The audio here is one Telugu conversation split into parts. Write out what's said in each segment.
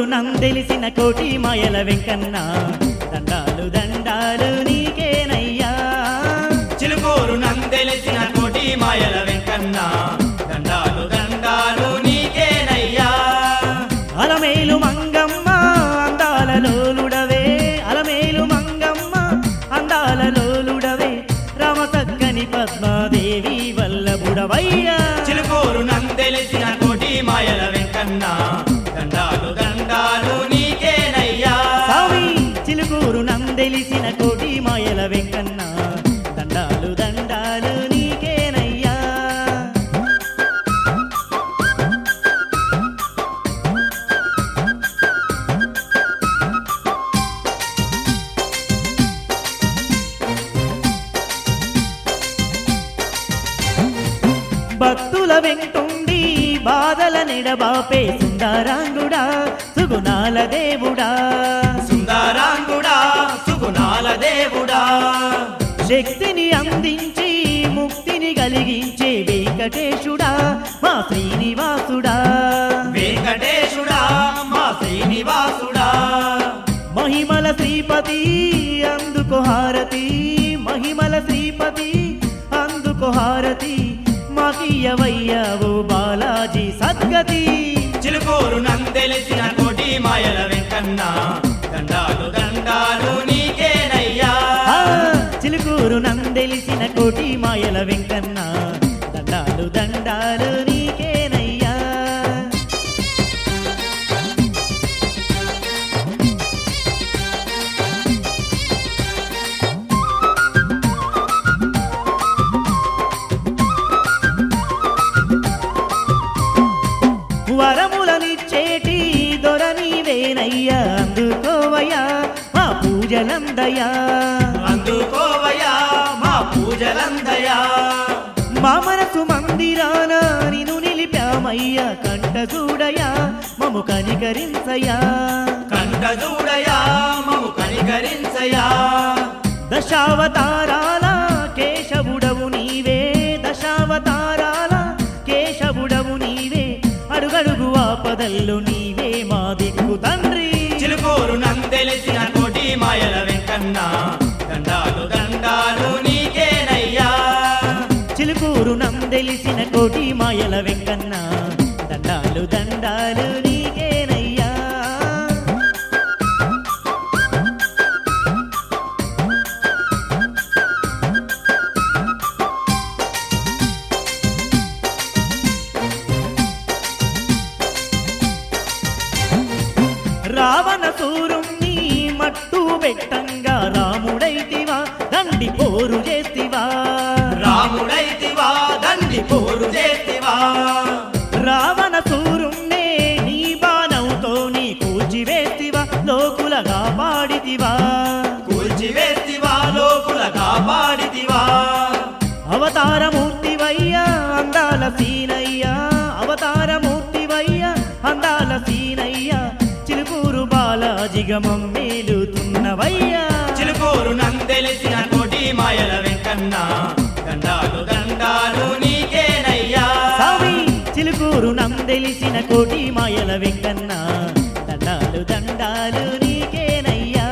నందెలిసిన కోటి మాయల వెంకన్న దండాలు దండాలు నీకేనయ్యా చిలుకూరు నందెలిసిన కోటి మాయల వెంకన్న దండాలు దండాలు నీకేనయ్యా అలమేలు మంగమ్మ అందాల లోలుడవే అలమేలు మంగమ్మ అందాల లోలుడవే రామసక్కని పద్మాదేవి వల్లభుడవయ్యా చిలుకూరు నందెలిసిన కోటి మాయల వెంకన్న దండాలు దండాలు నీకేనయ్యా స్వామి చిలుకూరు నందెలిసిన కోటి మాయల వెంకన్న దండాలు దండాలు నీకేనయ్యా భక్తుల వెంటుండి బాధల నిడబాపే సుందరాంగుడా సుగుణాల దేవుడా సుందరాంగుడా సుగుణాల దేవుడా శక్తిని అందించి ముక్తిని కలిగించే వెంకటేశుడా మా శ్రీనివాసుడా వెంకటేశుడా మా శ్రీనివాసుడా మహిమల శ్రీపతి అందుకు హారతి మహిమల శ్రీపతి అందుకు హారతి మాకియవయ్యావు బాలాజీ సద్గతి చిలుకూరు నందెలిసిన కోటి మాయల వెంకన్న దండాలు దండాలు నీకేనయ్యా ఆ, చిలుకూరు నందెలిసిన కోటి మాయల వెంకన్న దండాలు దండాలు నీకేనయ్యా వరములనిచ్చేటి దొర నీవేనయ్యా అందుకోవయ్యా మా పూజలందయ్యా అందుకోవయ్యా మా పూజలందయా మా మనసు మందిరాన నిన్ను నిలిపామయ్యా కంట చూడయా మము కనికరించయ్యా కంట చూడయా మము కనికరించయా దశావతారాల కేశవుడవు నీవే దశావతారాల కేశవుడవు నీవే అడుగడుగు ఆపదల్లు నీవే మా దిక్కు తండ్రి చిలుకూరు నందెలిసిన కోటి మాయల వెంకన్న దండాలు దండాలు నీకేనయ్యా చిలుకూరు నందెలిసిన కోటి మాయల వెంకన్న దండాలు దండాలు నీకేనయ్యా రావణ సూరుణ్ణి మట్టు పెట్టంగా రాముడైతివా దండి పోరు చేతివా రాముడైతివా దండి పోరు చేతివా రావణ సూరుణ్ణే నీ బాణంతో నీ కూల్చివేతివా లోకులగా పాడితివా కూల్చివేతివా లోకుల కాపాడితివా అవతారమూర్తివయ్యా అందాల సీనయ్యా అవతారమూర్తివయ్యా అందాల సీనయ్యా చిలుకూరు బాలాజిగా మమ్మేలుతున్నవయ్యా చిలుకూరు నందెలిసిన కోటి మాయల వెంకన్న దండాలు దండాలు నీకేనయ్యా స్వామి చిలుకూరు నందెలిసిన కోటి మాయల వెంకన్న దండాలు దండాలు నీకేనయ్యా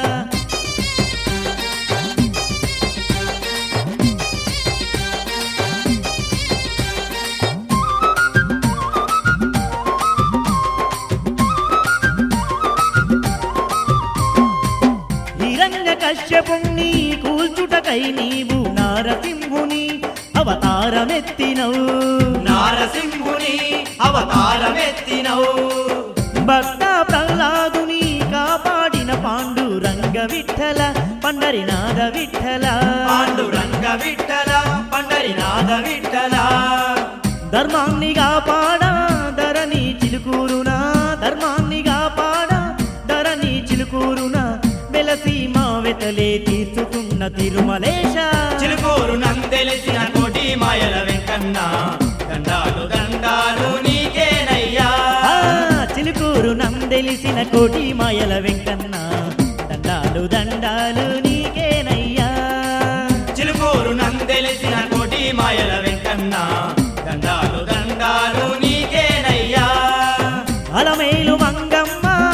హిరణ్య కశ్యపుణ్ణి కూల్చుటకై నీవు నారసింహుని అవతారమెత్తినవు నారసింహుని అవతారమెత్తినవు భక్త ప్రహ్లాదుని కాపాడిన పాండురంగ విఠల పండరినాథ విఠల పాండురంగ విఠల పండరినాథ విఠల ధర్మాన్ని కాపాడ ధరణి చిలుకూరునా ధర్మాన్ని కాపాడ ధరణి చిలుకూరునా వెలసి మా వెతలే తీర్చుకున్న తిరుమలేశ చిలుకూరు నందెలిసిన కోటి మాయల వెంకన్న దండాలు దండాలు నీకేనయ్యా ఆ, చిలుకూరు నందెలిసిన కోటి మాయల వెంకన్న దండాలు దండాలు నీకేనయ్యా చిలుకూరు నందెలిసిన కోటి మాయల వెంకన్న దండాలు దండాలు నీకేనయ్యా అలమేలు మంగమ్మ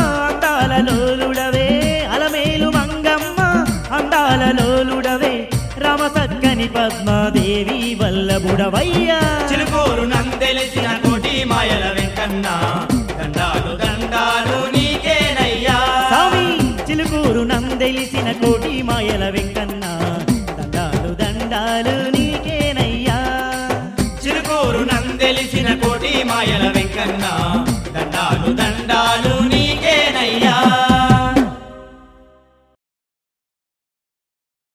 చక్కని పద్మాదేవి వల్లభుడవయ్యా చిలుకూరు నందెలిసిన కోటి మాయల వెంకన్న దండాలు దండాలు నీకేనయ్యా స్వామి చిలుకూరు నందెలిసిన కోటి మాయల వెంకన్న దండాలు దండాలు నీకేనయ్యా చిలుకూరు నందెలిసిన కోటి మాయల వెంకన్న దండాలు దండాలు